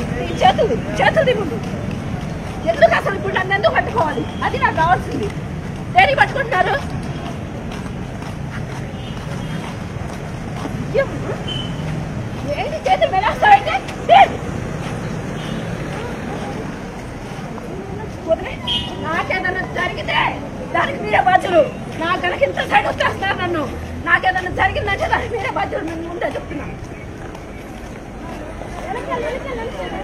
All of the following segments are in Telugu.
ఈ చేతులు చేతులు దిగుండు ఎందుకు అసలు ఇప్పుడు నన్ను ఎందుకు పట్టుకోవాలి అది నాకు కావాల్సింది దేనికి పట్టుకుంటున్నారు ఏం? ఏంటి చేతులు మెలాస్తావంటే వదిలే. నాకేదన్నా జరిగితే దానికి మీరే బాధ్యులు నా కనుక ఇంత సైడ్ వచ్చేస్తారు నన్ను నాకేదన్నా జరిగిందంటే దానికి మీరే బాధ్యులు నేను ముందే చెప్తున్నాను వెనకాల, వెనకాల, వెనకాల.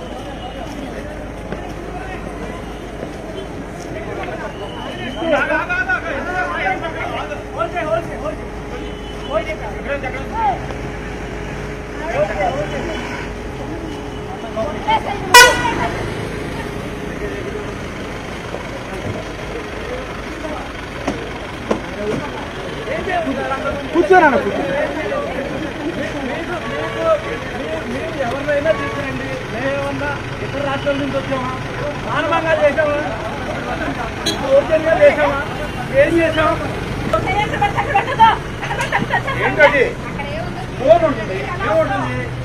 కూర్చోనన్న కూర్చో ఎవరినైనా తీసుకురండి మేమేమన్నా ఇతర రాష్ట్రాల నుంచి వచ్చామా మానవంగా చేసామా దౌర్జన్యం చేసామా ఏం చేసామా ఎక్కడ పెట్ట, ఎక్కడ పెట్టదో? ఎక్కడ పెట్ట, ఎక్కడ పెట్ట. ఏంటది? ఫోన్ ఉంటుంది ఏముంటుంది